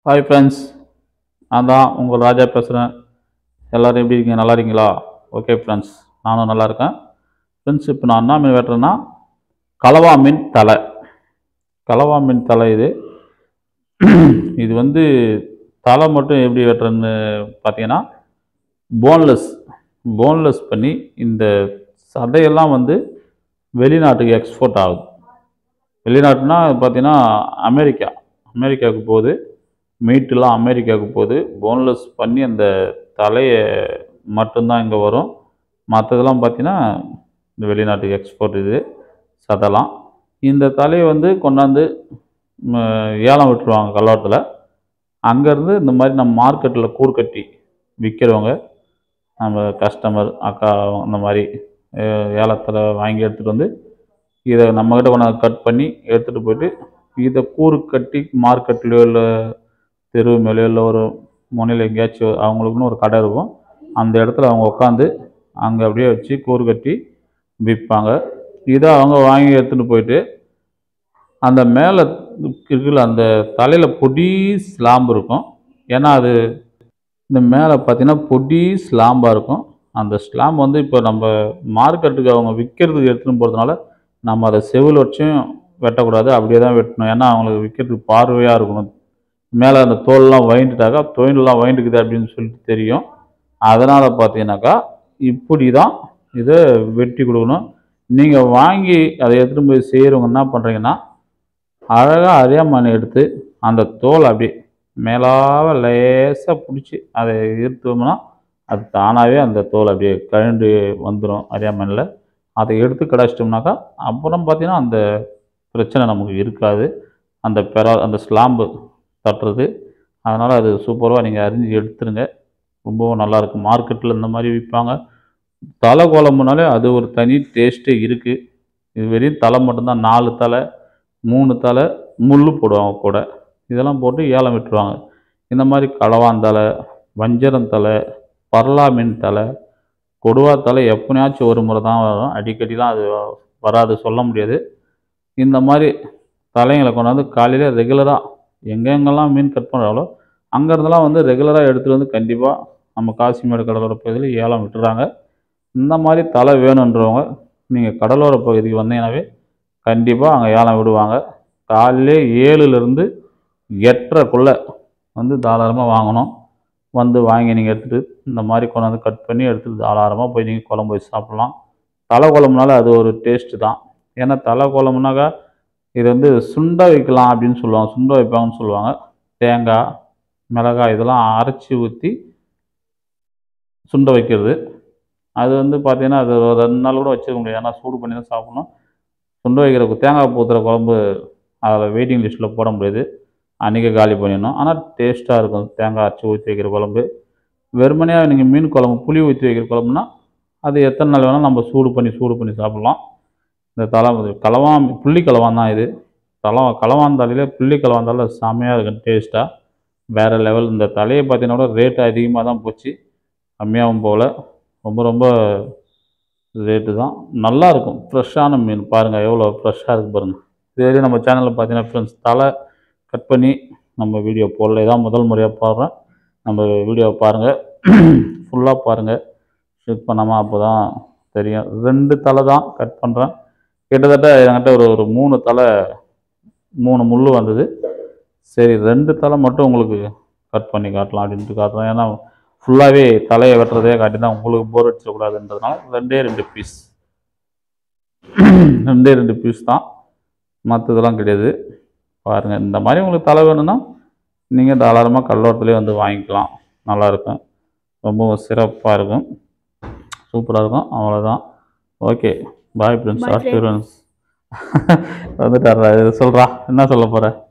hi friends நான் தான் உங்கள் ராஜா பேசுகிறேன் எல்லோரும் எப்படி இருக்கீங்க நல்லா இருக்கீங்களா ஓகே ஃப்ரெண்ட்ஸ் நானும் நல்லா இருக்கேன் ஃப்ரெண்ட்ஸ் இப்போ நான் என்ன மீன் வெட்டுறேன்னா கலவா மீன் தலை கலவா மீன் தலை இது இது வந்து தலை மட்டும் எப்படி வெட்டுறேன்னு பார்த்தீங்கன்னா போன்லெஸ் போன்லெஸ் பண்ணி இந்த சதையெல்லாம் வந்து வெளிநாட்டுக்கு எக்ஸ்போர்ட் ஆகுது வெளிநாட்டுனா பார்த்தீங்கன்னா அமெரிக்கா அமெரிக்காவுக்கு போகுது மீட்டெலாம் அமெரிக்காவுக்கு போகுது போன்லெஸ் பண்ணி அந்த தலையை மட்டும்தான் இங்கே வரும் மற்றதெல்லாம் பார்த்தீங்கன்னா இந்த வெளிநாட்டுக்கு எக்ஸ்போர்ட் இது சதெல்லாம் இந்த தலையை வந்து கொண்டாந்து ம, ஏலம் விட்டுருவாங்க கல்லோரத்தில் அங்கேருந்து இந்த மாதிரி நம்ம மார்க்கெட்டில் கூறு கட்டி விற்கிறவங்க நம்ம கஸ்டமர் அக்கா அந்த மாதிரி ஏலத்தில் வாங்கி எடுத்துகிட்டு வந்து இதை நம்மக்கிட்ட கொண்டாந்து கட் பண்ணி எடுத்துகிட்டு போயிட்டு இதை கூறு கட்டி மார்க்கெட்லேயோ இல்லை தெரு மேலேயோ இல்லை ஒரு முனையில் எங்கேயாச்சும் அவங்களுக்குன்னு ஒரு கடை இருக்கும் அந்த இடத்துல அவங்க உட்காந்து அங்கே அப்படியே வச்சு கூறு கட்டி விற்பாங்க இதை அவங்க வாங்கி எடுத்துகிட்டு போயிட்டு அந்த மேலே இருக்குல்ல அந்த தலையில் பொடி ஸ்லாம்பு இருக்கும் ஏன்னா அது இந்த மேலே பார்த்தீங்கன்னா பொடி ஸ்லாம்பாக இருக்கும் அந்த ஸ்லாம் வந்து இப்போ நம்ம மார்க்கெட்டுக்கு அவங்க விற்கிறதுக்கு எடுத்துன்னு போகிறதுனால நம்ம அதை செவில் வச்சும் வெட்டக்கூடாது அப்படியே தான் வெட்டணும் ஏன்னா அவங்களுக்கு விற்கிறதுக்கு பார்வையாக இருக்கணும் மேலே அந்த தோல்லாம் வயண்டுட்டாக்கா தோயிலெலாம் வயண்டுக்குது அப்படின்னு சொல்லிட்டு தெரியும் அதனால் பார்த்தீங்கன்னாக்கா இப்படி தான் இதை வெட்டி கொடுக்கணும் நீங்கள் வாங்கி அதை எடுத்துகிட்டு போய் செய்கிறவங்க என்ன பண்ணுறீங்கன்னா அழகாக அரியாமனை எடுத்து அந்த தோல் அப்படியே மேலாக லேசாக பிடிச்சி அதை ஈர்த்தோம்னா அது தானாகவே அந்த தோல் அப்படியே கழண்டு வந்துடும் அரியாமனில் அதை எடுத்து கிடச்சிட்டோம்னாக்கா அப்புறம் பார்த்தீங்கன்னா அந்த பிரச்சனை நமக்கு இருக்காது அந்த பெரா அந்த ஸ்லாம்பு தட்டுறது அதனால் அது சூப்பராக நீங்கள் அரிஞ்சு எடுத்துருங்க ரொம்பவும் நல்லாயிருக்கும் மார்க்கெட்டில் இந்த மாதிரி விற்பாங்க தலை குழம்புனாலே அது ஒரு தனி டேஸ்ட்டே இருக்குது இது வெறும் தலை மட்டும்தான் நாலு தலை மூணு தலை முள் போடுவாங்க கூட இதெல்லாம் போட்டு ஏலம் விட்டுருவாங்க இந்த மாதிரி களவாந்தலை வஞ்சரம் தலை பரலா மீன் தலை கொடுவா தலை எப்போனாச்சும் ஒரு முறை தான் வரும் அடிக்கடிலாம் அது வராது சொல்ல முடியாது இந்த மாதிரி தலைங்களை கொண்டாந்து காலையில் ரெகுலராக எங்கெங்கெல்லாம் மீன் கட் பண்ணுறாங்களோ அங்கேருந்துலாம் வந்து ரெகுலராக எடுத்துகிட்டு வந்து கண்டிப்பாக நம்ம காசிமேடு கடலோர பகுதியில் ஏலம் விட்டுறாங்க இந்த மாதிரி தலை வேணுன்றவங்க நீங்கள் கடலோர பகுதிக்கு வந்தீங்கன்னாவே கண்டிப்பாக அங்கே ஏலம் விடுவாங்க காலையிலே ஏழுலேருந்து எட்டரைக்குள்ளே வந்து தாராளமாக வாங்கணும் வந்து வாங்கி நீங்கள் எடுத்துகிட்டு இந்த மாதிரி கொண்டாந்து கட் பண்ணி எடுத்துகிட்டு தாராளமாக போய் நீங்கள் குழம்பு வச்சு சாப்பிட்லாம் தலை குழம்புனால அது ஒரு டேஸ்ட்டு தான் ஏன்னா தலை குழம்புனாக்கா இது வந்து சுண்டை வைக்கலாம் அப்படின்னு சொல்லுவாங்க சுண்டை வைப்பாங்கன்னு சொல்லுவாங்க தேங்காய் மிளகாய் இதெல்லாம் அரைச்சி ஊற்றி சுண்டை வைக்கிறது அது வந்து பார்த்தீங்கன்னா அது ஒரு ரெண்டு நாள் கூட வச்சுக்க முடியாது ஏன்னா சூடு பண்ணி தான் சாப்பிடணும் சுண்டை வைக்கிற தேங்காய் பூத்துற குழம்பு அதில் வெயிட்டிங் லிஸ்ட்டில் போட முடியாது அன்றைக்கி காலி பண்ணிடணும் ஆனால் டேஸ்ட்டாக இருக்கும் தேங்காய் அரைச்சி ஊற்றி வைக்கிற குழம்பு வெறுமனையாக நீங்கள் மீன் குழம்பு புளி ஊற்றி வைக்கிற குழம்புனா அது எத்தனை நாள் வேணால் நம்ம சூடு பண்ணி சூடு பண்ணி சாப்பிட்லாம் இந்த தலை கலவான் புள்ளி கலவான் தான் இது தலை கலவாந்தாலையிலே புள்ளி கலவாந்தால செம்மையாக இருக்கும் டேஸ்ட்டாக வேறு லெவல் இந்த தலையை பார்த்தீங்கன்னா கூட ரேட்டு அதிகமாக தான் போச்சு கம்மியாகவும் போகல ரொம்ப ரொம்ப ரேட்டு தான் நல்லா இருக்கும் ஃப்ரெஷ்ஷான மீன் பாருங்கள் எவ்வளோ ஃப்ரெஷ்ஷாக இருக்குது பாருங்கள் இதுவரையும் நம்ம சேனலில் பார்த்தீங்கன்னா ஃப்ரெண்ட்ஸ் தலை கட் பண்ணி நம்ம வீடியோ போடல இதான் முதல் முறையாக பாடுறேன் நம்ம வீடியோவை பாருங்கள் ஃபுல்லாக பாருங்கள் ஷூட் பண்ணாமல் அப்போ தான் தெரியும் ரெண்டு தலை தான் கட் பண்ணுறேன் கிட்டத்தட்ட என்கிட்ட ஒரு ஒரு மூணு தலை மூணு முள் வந்தது சரி ரெண்டு தலை மட்டும் உங்களுக்கு கட் பண்ணி காட்டலாம் அப்படின்ட்டு காட்டுறேன் ஏன்னா ஃபுல்லாகவே தலையை வெட்டுறதே காட்டி தான் உங்களுக்கு போர் அடிச்சிடக்கூடாதுன்றதுனால ரெண்டே ரெண்டு பீஸ் ரெண்டே ரெண்டு பீஸ் தான் மற்றதெல்லாம் கிடையாது பாருங்கள் இந்த மாதிரி உங்களுக்கு தலை வேணும்னா நீங்கள் தாராளமாக கல்லோரத்துலேயே வந்து வாங்கிக்கலாம் நல்லாயிருக்கும் ரொம்ப சிறப்பாக இருக்கும் சூப்பராக இருக்கும் அவ்வளோதான் okay bye friends Bye, friends வந்துட்டாரா சொல்கிறா என்ன சொல்ல போகிற